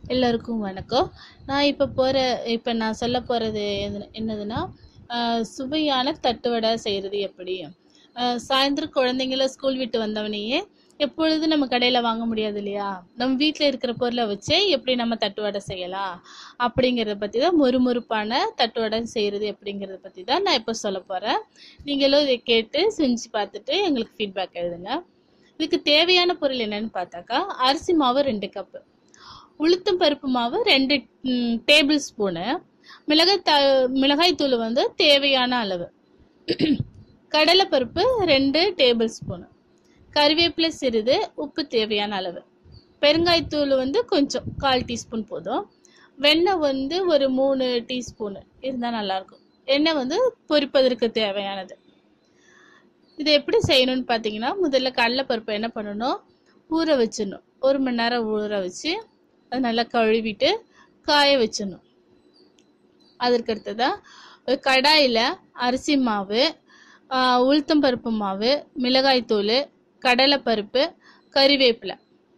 எல்லோருக்கும் வணக்கம் நான் இப்போ போகிற இப்போ நான் சொல்ல போகிறது எது என்னதுன்னா ஆஹ் சுவையான தட்டுவடை செய்கிறது எப்படி ஆஹ் சாயந்தரம் குழந்தைங்கள ஸ்கூல் விட்டு வந்தவனையே எப்பொழுதும் நம்ம கடையில் வாங்க முடியாது இல்லையா நம்ம வீட்டில் இருக்கிற பொருளை வச்சே எப்படி நம்ம தட்டுவடை செய்யலாம் அப்படிங்கிறத பற்றி தான் மொறுமொறுப்பான தட்டுவடை செய்கிறது எப்படிங்கிறத பற்றி தான் நான் இப்போ சொல்ல போகிறேன் நீங்களும் இதை கேட்டு செஞ்சு பார்த்துட்டு எங்களுக்கு ஃபீட்பேக் எழுதுங்க இதுக்கு தேவையான பொருள் என்னன்னு பார்த்தாக்கா அரிசி மாவு ரெண்டு கப்பு உளுத்தம் பருப்பு மாவு ரெண்டு டேபிள் ஸ்பூனு மிளகாய் த மிளகாய் தூள் வந்து தேவையான அளவு கடலைப்பருப்பு ரெண்டு டேபிள் ஸ்பூனு கறிவேப்பிலை சிறிது உப்பு தேவையான அளவு பெருங்காயத்தூள் வந்து கொஞ்சம் கால் டீஸ்பூன் போதும் வெண்ணெய் வந்து ஒரு மூணு டீஸ்பூனு இருந்தால் நல்லாயிருக்கும் எண்ணெய் வந்து பொரிப்பதற்கு தேவையானது இது எப்படி செய்யணும்னு பார்த்தீங்கன்னா முதல்ல கடலைப்பருப்பை என்ன பண்ணணும் ஊற வச்சிடணும் ஒரு மணி நேரம் ஊற வச்சு அது நல்லா கழுவிட்டு காய வச்சிடணும் அதற்கு அடுத்ததாக ஒரு கடாயில் அரிசி மாவு ஆஹ் உளுத்தம் பருப்பு மாவு மிளகாய்த்தூள் கடலைப்பருப்பு கறிவேப்பிலை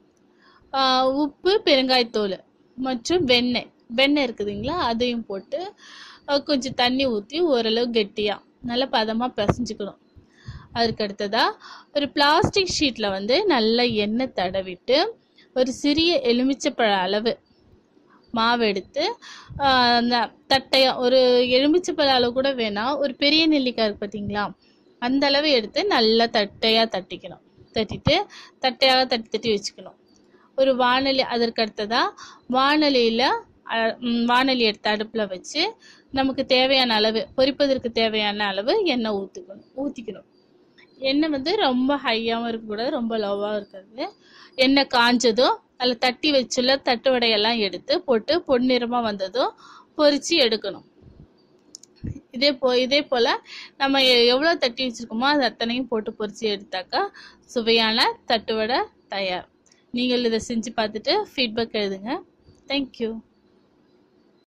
ஆஹ் உப்பு பெருங்காயத்தூள் மற்றும் வெண்ணெய் வெண்ணெய் இருக்குதுங்களா அதையும் போட்டு ஆஹ் கொஞ்சம் தண்ணி ஊற்றி ஓரளவு கெட்டியாக நல்லா பதமாக பிசைஞ்சுக்கணும் அதுக்கு அடுத்ததாக ஒரு பிளாஸ்டிக் ஷீட்டில் வந்து நல்லா எண்ணெய் தடவிட்டு ஒரு சிறிய எலுமிச்சப்பழ அளவு மாவு எடுத்து ஆஹ் அந்த தட்டையாக ஒரு எலுமிச்சப்பழ அளவு கூட வேணாம் ஒரு பெரிய நெல்லிக்காய் இருக்கு பார்த்தீங்களா அந்த அளவு எடுத்து நல்லா தட்டையாக தட்டிக்கணும் தட்டிட்டு தட்டையாக தட்டி தட்டி வச்சுக்கணும் ஒரு வானொலி அதற்கு அடுத்ததாக வானொலியில் வானொலி எடுத்து அடுப்பில் வச்சு நமக்கு தேவையான அளவு பொரிப்பதற்கு தேவையான அளவு எண்ணெய் ஊற்றிக்கணும் ஊற்றிக்கணும் எண்ணெய் வந்து ரொம்ப ஹையாகவும் இருக்கக்கூடாது ரொம்ப லோவாகவும் இருக்காது எண்ணெய் காஞ்சதும் அதில் தட்டி வச்சுள்ள தட்டு வடையெல்லாம் எடுத்து போட்டு பொன்னிறமாக வந்ததும் பொரிச்சு எடுக்கணும் இதே போ இதே போல் நம்ம எ- எவ்வளோ தட்டி வச்சுருக்கோமோ அது அத்தனையும் போட்டு பொரிச்சு எடுத்தாக்கா சுவையான தட்டுவடை தயார் நீங்கள் இதை செஞ்சு பார்த்துட்டு ஃபீட்பேக் எழுதுங்க தேங்க்யூ